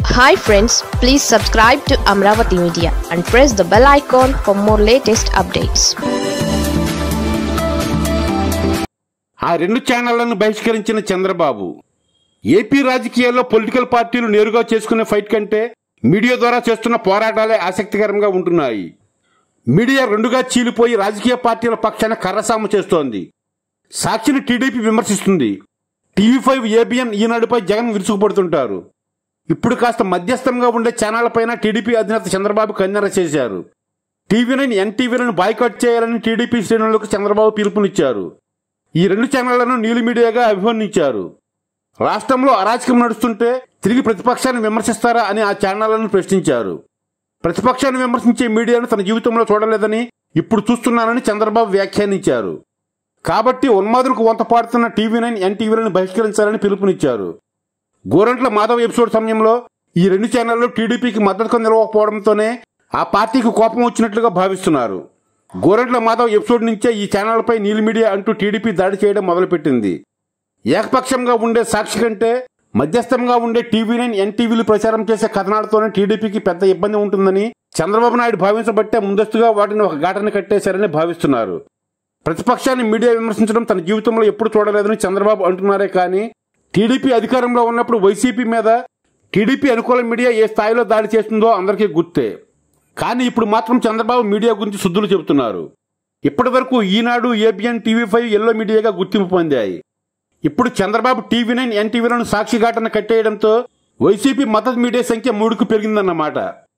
hi friends please subscribe to Amaravati media and press the bell icon for more latest updates ఆ రెండు ఛానళ్లను బహిష్కరించిన Chandrababu AP రాజకీయాల్లో political పార్టీలు నేరుగా చేసుకునే ఫైట్ కంటే మీడియా ద్వారా చేస్తున్న పోరాటాలే ఆసక్తికరంగా ఉంటున్నాయి మీడియా రెండుగా చీలిపోయి రాజకీయ పార్టీల పక్షాన కర్రసాము చేస్తోంది సాక్షిని టీడీపీ విమర్శిస్తుంది టీవీ ఫైవ్ ఏబిఎన్ ఈనాడుపై జగన్ విరుచుకుపడుతుంటారు ఇప్పుడు కాస్త మధ్యస్థంగా ఉండే ఛానళ్లపైన టీడీపీ అధినేత చంద్రబాబు కన్నెర చేశారు టీవీ నైన్ ఎన్టీవీలను బాయ్కాట్ చేయాలని టీడీపీ శ్రేణులకు చంద్రబాబు పిలుపునిచ్చారు ఈ రెండు ఛానళ్లను నీలి మీడియాగా అభివర్ణించారు రాష్ట్రంలో అరాచకం నడుస్తుంటే తిరిగి ప్రతిపక్షాన్ని విమర్శిస్తారా అని ఆ ఛానళ్లను ప్రశ్నించారు ప్రతిపక్షాన్ని విమర్శించే మీడియాను తన జీవితంలో చూడలేదని ఇప్పుడు చూస్తున్నానని చంద్రబాబు వ్యాఖ్యానించారు కాబట్టి ఉన్మాదులకు వంత పాడుతున్న టీవీ నైన్ ఎన్టీవీలను బహిష్కరించాలని పిలుపునిచ్చారు గోరంట్ల మాధవ్ ఎపిసోడ్ సమయంలో ఈ రెండు ఛానళ్లు టీడీపీకి మద్దతుగా నిలవకపోవడంతోనే ఆ పార్టీకి కోపం వచ్చినట్లుగా భావిస్తున్నారు గోరంట్ల మాధవ్ ఎపిసోడ్ నుంచే ఈ ఛానళ్లపై నీలి మీడియా అంటూ టీడీపీ దాడి చేయడం మొదలుపెట్టింది ఏకపక్షంగా ఉండే సాక్షి కంటే మధ్యస్థంగా ఉండే టీవీ నైన్ ఎన్టీవీలు ప్రచారం చేసే కథనాలతోనే టీడీపీకి పెద్ద ఇబ్బంది ఉంటుందని చంద్రబాబు నాయుడు భావించబట్టే ముందస్తుగా వాటిని ఒక ఘాటని కట్టేశారని భావిస్తున్నారు ప్రతిపక్షాన్ని మీడియా విమర్శించడం తన జీవితంలో ఎప్పుడు చూడలేదని చంద్రబాబు అంటున్నారే కానీ టీడీపీ అధికారంలో ఉన్నప్పుడు వైసీపీ మీద టీడీపీ అనుకూల మీడియా ఏ స్థాయిలో దాడి చేస్తుందో అందరికీ గుర్తే కానీ ఇప్పుడు మాత్రం చంద్రబాబు మీడియా గురించి శుద్ధులు చెబుతున్నారు ఇప్పటి వరకు Eenadu ABN TV five yellow మీడియాగా గుర్తింపు పొందాయి ఇప్పుడు చంద్రబాబు టీవీ నైన్ ఎన్టీవీలను సాక్షి ఘాటన కట్టేయడంతో వైసీపీ మద్దతు మీడియా సంఖ్య మూడుకు పెరిగిందన్నమాట